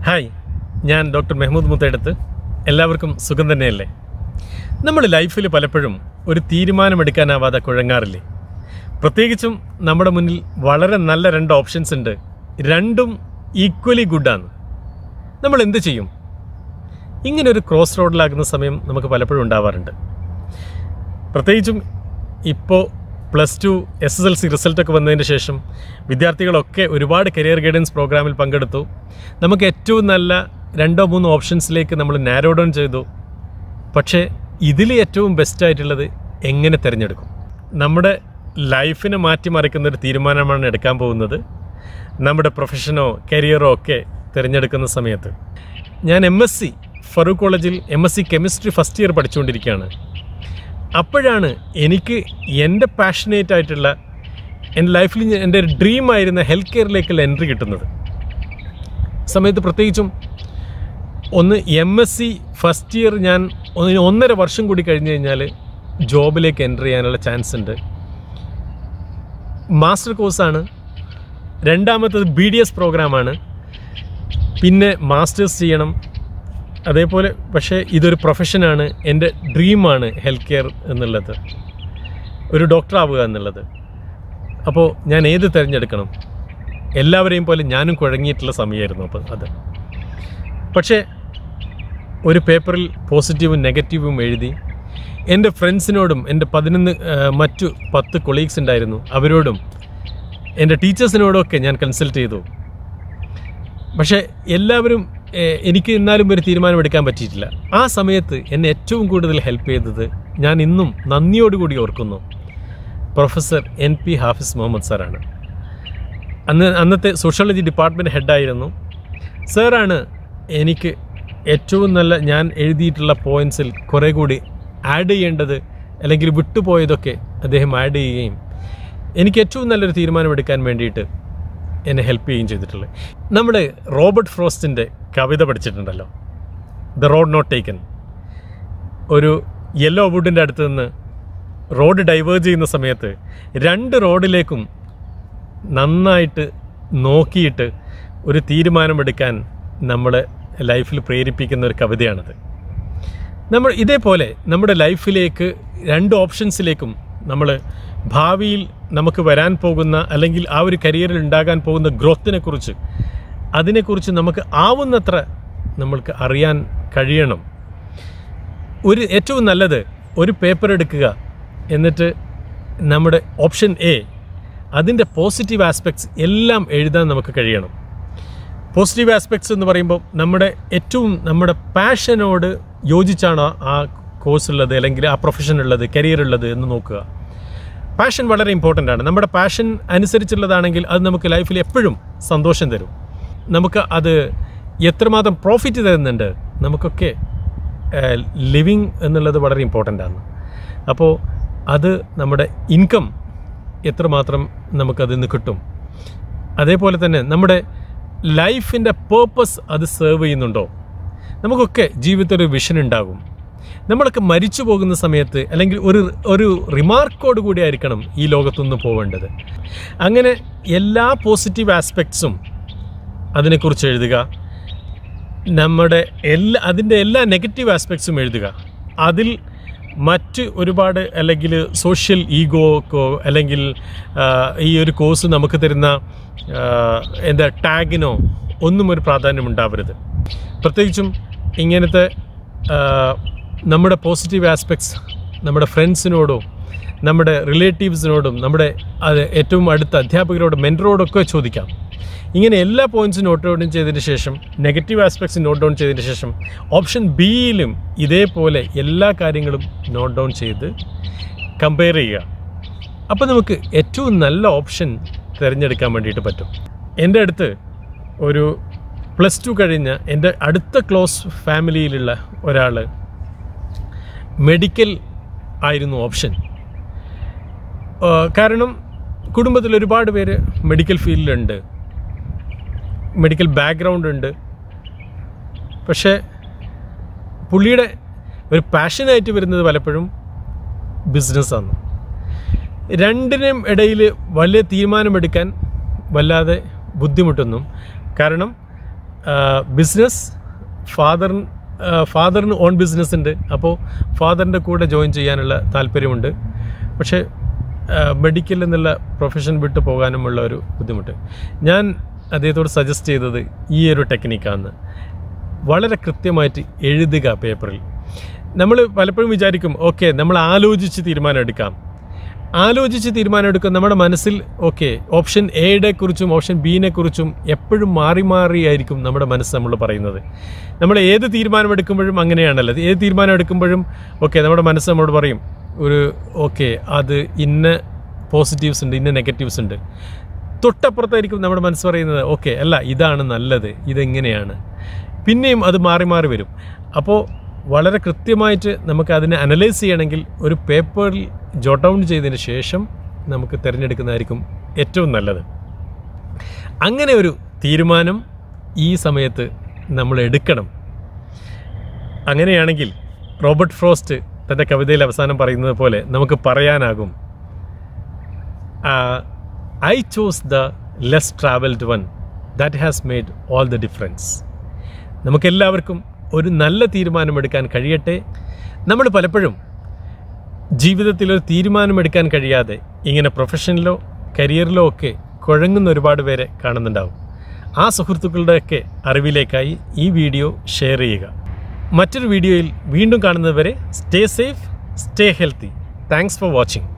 hi ഞാൻ doctor Mahmoud Muthedath എല്ലാവർക്കും സുഖം തന്നെയല്ലേ നമ്മൾ ലൈഫിൽ പലപ്പോഴും ഒരു തീരുമാനമെടുക്കാനാവാതെ കുഴങ്ങാറില്ലേ പ്രത്യേകിച്ചും നമ്മുടെ മുന്നിൽ വളരെ നല്ല രണ്ട് ഓപ്ഷൻസ് ഉണ്ട് രണ്ടും ഈക്വലി ഗുഡാണ് നമ്മൾ എന്ത് ചെയ്യും ഇങ്ങനെ ഒരു ക്രോസ് റോഡിലാകുന്ന സമയം നമുക്ക് പലപ്പോഴും ഉണ്ടാവാറുണ്ട് പ്രത്യേകിച്ചും ഇപ്പോൾ plus two S S L C റിസൾട്ടൊക്കെ വന്നതിന് ശേഷം വിദ്യാർത്ഥികളൊക്കെ ഒരുപാട് കരിയർ ഗൈഡൻസ് പ്രോഗ്രാമിൽ പങ്കെടുത്തു നമുക്ക് ഏറ്റവും നല്ല രണ്ടോ മൂന്നോ ഓപ്ഷൻസിലേക്ക് നമ്മൾ നാരോ ഡൗൺ ചെയ്തു പക്ഷേ ഇതിൽ ഏറ്റവും ബെസ്റ്റ് ആയിട്ടുള്ളത് എങ്ങനെ തിരഞ്ഞെടുക്കും നമ്മുടെ ലൈഫിനെ മാറ്റിമറിക്കുന്ന ഒരു തീരുമാനമാണ് എടുക്കാൻ പോകുന്നത് നമ്മുടെ പ്രൊഫഷനോ കരിയറോ ഒക്കെ തിരഞ്ഞെടുക്കുന്ന സമയത്ത് ഞാൻ എം എസ് സി ഫറൂഖ് കോളേജിൽ M S C chemistry first year പഠിച്ചുകൊണ്ടിരിക്കുകയാണ് അപ്പോഴാണ് എനിക്ക് എൻ്റെ പാഷനേറ്റ് ആയിട്ടുള്ള എൻ്റെ ലൈഫിൽ ഞാൻ- എൻ്റെ ഒരു ഡ്രീം ആയിരുന്ന ഹെൽത്ത് കെയറിലേക്കുള്ള എൻട്രി കിട്ടുന്നത് സമയത്ത് പ്രത്യേകിച്ചും ഒന്ന് M S C first year ഞാൻ ഒന്ന് ഒന്നര വർഷം കൂടി കഴിഞ്ഞ് കഴിഞ്ഞാൽ ജോബിലേക്ക് എൻ്റർ ചെയ്യാനുള്ള ചാൻസ് ഉണ്ട് മാസ്റ്റർ കോഴ്സാണ് രണ്ടാമത്തത് ബി ഡി എസ് പ്രോഗ്രാമാണ് പിന്നെ മാസ്റ്റേഴ്സ് ചെയ്യണം അതേപോലെ പക്ഷേ ഇതൊരു പ്രൊഫഷനാണ് എൻ്റെ ഡ്രീമാണ് ഹെൽത്ത് കെയർ എന്നുള്ളത് ഒരു ഡോക്ടർ ആവുക എന്നുള്ളത് അപ്പോൾ ഞാൻ ഏത് തിരഞ്ഞെടുക്കണം എല്ലാവരെയും പോലെ ഞാനും കുഴങ്ങിയിട്ടുള്ള സമയമായിരുന്നു അപ്പോൾ അത് പക്ഷേ ഒരു പേപ്പറിൽ പോസിറ്റീവും നെഗറ്റീവും എഴുതി എൻ്റെ ഫ്രണ്ട്സിനോടും എൻ്റെ പതിനൊന്ന് ആ, മറ്റു പത്ത് കൊളീഗ്സ് ഉണ്ടായിരുന്നു അവരോടും എൻ്റെ ടീച്ചേഴ്സിനോടൊക്കെ ഞാൻ കൺസൾട്ട് ചെയ്തു പക്ഷേ എല്ലാവരും ഏഹ്, എനിക്ക് എന്നാലും ഒരു തീരുമാനമെടുക്കാൻ പറ്റിയിട്ടില്ല ആ സമയത്ത് എന്നെ ഏറ്റവും കൂടുതൽ ഹെൽപ്പ് ചെയ്തത് ഞാൻ ഇന്നും നന്ദിയോടുകൂടി ഓർക്കുന്നു professor N P Hafis Muhammad സാറാണ് അന്ന് അന്നത്തെ സോഷ്യോളജി ഡിപ്പാർട്ട്മെൻറ്റ് ഹെഡായിരുന്നു സാറാണ് എനിക്ക് ഏറ്റവും നല്ല ഞാൻ എഴുതിയിട്ടുള്ള പോയിൻസിൽ കുറേ കൂടി ആഡ് ചെയ്യേണ്ടത് അല്ലെങ്കിൽ വിട്ടുപോയതൊക്കെ അദ്ദേഹം ആഡ് ചെയ്യുകയും എനിക്ക് ഏറ്റവും നല്ലൊരു തീരുമാനമെടുക്കാൻ വേണ്ടിയിട്ട് എന്നെ ഹെൽപ്പ് ചെയ്യുകയും ചെയ്തിട്ടുള്ളത് നമ്മൾ റോബർട്ട് ഫ്രോസ്റ്റിൻ്റെ കവിത പഠിച്ചിട്ടുണ്ടല്ലോ ദ റോഡ് നോട്ട് ടേക്കൻ ഒരു യെല്ലോ വുഡിൻ്റെ അടുത്ത് നിന്ന് റോഡ് ഡൈവേർജ് ചെയ്യുന്ന സമയത്ത് രണ്ട് റോഡിലേക്കും നന്നായിട്ട് നോക്കിയിട്ട് ഒരു തീരുമാനമെടുക്കാൻ നമ്മളെ ലൈഫിൽ പ്രേരിപ്പിക്കുന്ന ഒരു കവിതയാണത് നമ്മൾ ഇതേപോലെ നമ്മുടെ ലൈഫിലേക്ക് രണ്ട് ഓപ്ഷൻസിലേക്കും നമ്മൾ ഭാവിയിൽ നമുക്ക് വരാൻ പോകുന്ന അല്ലെങ്കിൽ ആ ഒരു കരിയറിൽ ഉണ്ടാകാൻ പോകുന്ന ഗ്രോത്തിനെ കുറിച്ച് അതിനെക്കുറിച്ച് നമുക്ക് ആവുന്നത്ര നമ്മൾക്ക് അറിയാൻ കഴിയണം ഒരു ഏറ്റവും നല്ലത് ഒരു പേപ്പർ എടുക്കുക എന്നിട്ട് നമ്മുടെ ഓപ്ഷൻ എ അതിൻ്റെ പോസിറ്റീവ് ആസ്പെക്ട്സ് എല്ലാം എഴുതാൻ നമുക്ക് കഴിയണം പോസിറ്റീവ് ആസ്പെക്ട്സ് എന്ന് പറയുമ്പോൾ നമ്മുടെ ഏറ്റവും നമ്മുടെ പാഷനോട് യോജിച്ചാണോ ആ കോഴ്സ് ഉള്ളത് അല്ലെങ്കിൽ ആ പ്രൊഫഷൻ ഉള്ളത് കരിയർ ഉള്ളത് എന്ന് നോക്കുക പാഷൻ വളരെ ഇമ്പോർട്ടൻ്റ് ആണ് നമ്മുടെ പാഷൻ അനുസരിച്ചുള്ളതാണെങ്കിൽ അത് നമുക്ക് ലൈഫിൽ എപ്പോഴും സന്തോഷം തരും നമുക്ക് അത് എത്രമാത്രം പ്രോഫിറ്റ് തരുന്നുണ്ട് നമുക്കൊക്കെ ലിവിങ് എന്നുള്ളത് വളരെ ഇമ്പോർട്ടൻ്റ് ആണ് അപ്പോൾ അത് നമ്മുടെ ഇൻകം എത്രമാത്രം നമുക്കതിൽ നിന്ന് കിട്ടും അതേപോലെ തന്നെ നമ്മുടെ ലൈഫിൻ്റെ പേർപ്പസ് അത് സെർവ് ചെയ്യുന്നുണ്ടോ നമുക്കൊക്കെ ജീവിതത്തിൽ ഒരു വിഷൻ ഉണ്ടാകും നമ്മളൊക്കെ മരിച്ചു പോകുന്ന സമയത്ത് അല്ലെങ്കിൽ ഒരു ഒരു റിമാർക്കോട് കൂടി ആയിരിക്കണം ഈ ലോകത്തുനിന്ന് പോവേണ്ടത് അങ്ങനെ എല്ലാ പോസിറ്റീവ് ആസ്പെക്ട്സും അതിനെക്കുറിച്ച് എഴുതുക നമ്മുടെ എല്ലാ അതിൻ്റെ എല്ലാ നെഗറ്റീവ് ആസ്പെക്ട്സും എഴുതുക അതിൽ മറ്റ് ഒരുപാട് അല്ലെങ്കിൽ സോഷ്യൽ ഈഗോക്കോ അല്ലെങ്കിൽ ആ, ഈ ഒരു കോഴ്സ് നമുക്ക് തരുന്ന ആ, എന്താ ടാഗിനോ ഒന്നും ഒരു പ്രാധാന്യം ഉണ്ടാവരുത് പ്രത്യേകിച്ചും ഇങ്ങനത്തെ ആ, നമ്മുടെ പോസിറ്റീവ് ആസ്പെക്ട്സ് നമ്മുടെ ഫ്രണ്ട്സിനോടോ നമ്മുടെ റിലേറ്റീവ്സിനോടും നമ്മുടെ അത് ഏറ്റവും അടുത്ത അധ്യാപകരോടും മെൻറ്ററോടൊക്കെ ചോദിക്കാം ഇങ്ങനെ എല്ലാ പോയിന്റ്സും നോട്ട് ഡൗൺ ചെയ്തതിന് ശേഷം നെഗറ്റീവ് ആസ്പെക്ട്സ് നോട്ട് ഡൗൺ ചെയ്തതിന് ശേഷം ഓപ്ഷൻ ബിയിലും ഇതേപോലെ എല്ലാ കാര്യങ്ങളും നോട്ട് ഡൗൺ ചെയ്ത് കമ്പയർ ചെയ്യുക അപ്പോൾ നമുക്ക് ഏറ്റവും നല്ല ഓപ്ഷൻ തിരഞ്ഞെടുക്കാൻ വേണ്ടിയിട്ട് പറ്റും എൻ്റെ അടുത്ത് ഒരു പ്ലസ് ടു കഴിഞ്ഞ എൻ്റെ അടുത്ത ക്ലോസ് ഫാമിലിയിലുള്ള ഒരാൾ മെഡിക്കൽ ആയിരുന്നു ഓപ്ഷൻ ആ, കാരണം കുടുംബത്തിൽ ഒരുപാട് പേര് മെഡിക്കൽ ഫീൽഡിലുണ്ട് മെഡിക്കൽ ബാക്ക്ഗ്രൗണ്ട് ഉണ്ട് പക്ഷേ പുള്ളിയുടെ ഒരു പാഷനായിട്ട് വരുന്നത് പലപ്പോഴും ബിസിനസ്സാണ് രണ്ടിനും ഇടയിൽ വലിയ തീരുമാനമെടുക്കാൻ വല്ലാതെ ബുദ്ധിമുട്ടൊന്നും കാരണം ബിസിനസ് ഫാദർ ഫാദറിന് ഓൺ ബിസിനസ് ഉണ്ട് അപ്പോൾ ഫാദറിൻ്റെ കൂടെ ജോയിൻ ചെയ്യാനുള്ള താല്പര്യമുണ്ട് പക്ഷേ മെഡിക്കൽ എന്നുള്ള പ്രൊഫഷൻ വിട്ട് പോകാനുമുള്ള ഒരു ബുദ്ധിമുട്ട് ഞാൻ അദ്ദേഹത്തോട് സജസ്റ്റ് ചെയ്തത് ഈ ഒരു ടെക്നിക്കാണ് വളരെ കൃത്യമായിട്ട് എഴുതുക പേപ്പറിൽ നമ്മൾ പലപ്പോഴും വിചാരിക്കും ഓക്കെ നമ്മൾ ആലോചിച്ച് തീരുമാനം എടുക്കാം ആലോചിച്ച് തീരുമാനം എടുക്കും നമ്മുടെ മനസ്സിൽ ഓക്കെ ഓപ്ഷൻ എയുടെ കുറിച്ചും ഓപ്ഷൻ ബിനെ കുറിച്ചും എപ്പോഴും മാറി മാറിയായിരിക്കും നമ്മുടെ മനസ്സ് നമ്മൾ പറയുന്നത് നമ്മൾ ഏത് തീരുമാനം എടുക്കുമ്പോഴും അങ്ങനെയാണല്ലോ ഏത് തീരുമാനം എടുക്കുമ്പോഴും ഓക്കെ നമ്മുടെ മനസ്സ് നമ്മളോട് പറയും ഒരു ഓക്കെ അത് ഇന്ന പോസിറ്റീവ്സ് ഉണ്ട് ഇന്ന നെഗറ്റീവ്സ് ഉണ്ട് തൊട്ടപ്പുറത്തായിരിക്കും നമ്മുടെ മനസ്സ് പറയുന്നത് ഓക്കെ അല്ല ഇതാണ് നല്ലത് ഇതെങ്ങനെയാണ് പിന്നെയും അത് മാറി മാറി വരും അപ്പോൾ വളരെ കൃത്യമായിട്ട് നമുക്ക് അതിനെ അനലൈസ് ചെയ്യണമെങ്കിൽ ഒരു പേപ്പറിൽ ജോട്ട് ഡൗൺ ചെയ്തതിന് ശേഷം നമുക്ക് തിരഞ്ഞെടുക്കുന്നതായിരിക്കും ഏറ്റവും നല്ലത് അങ്ങനെ ഒരു തീരുമാനം ഈ സമയത്ത് നമ്മൾ എടുക്കണം അങ്ങനെയാണെങ്കിൽ റോബർട്ട് ഫ്രോസ്റ്റ് തൻ്റെ കവിതയിൽ അവസാനം പറയുന്നത് പോലെ നമുക്ക് പറയാനാകും I chose the less travelled one that has made all the difference നമുക്കെല്ലാവർക്കും ഒരു നല്ല തീരുമാനമെടുക്കാൻ കഴിയട്ടെ നമ്മൾ പലപ്പോഴും ജീവിതത്തിൽ ഒരു തീരുമാനമെടുക്കാൻ കഴിയാതെ ഇങ്ങനെ പ്രൊഫഷനിലോ കരിയറിലോ ഒക്കെ കുഴങ്ങുന്ന ഒരുപാട് പേരെ കാണുന്നുണ്ടാവും ആ സുഹൃത്തുക്കളുടെയൊക്കെ അറിവിലേക്കായി ഈ വീഡിയോ ഷെയർ ചെയ്യുക മറ്റൊരു വീഡിയോയിൽ വീണ്ടും കാണുന്നതുവരെ stay safe stay healthy thanks for watching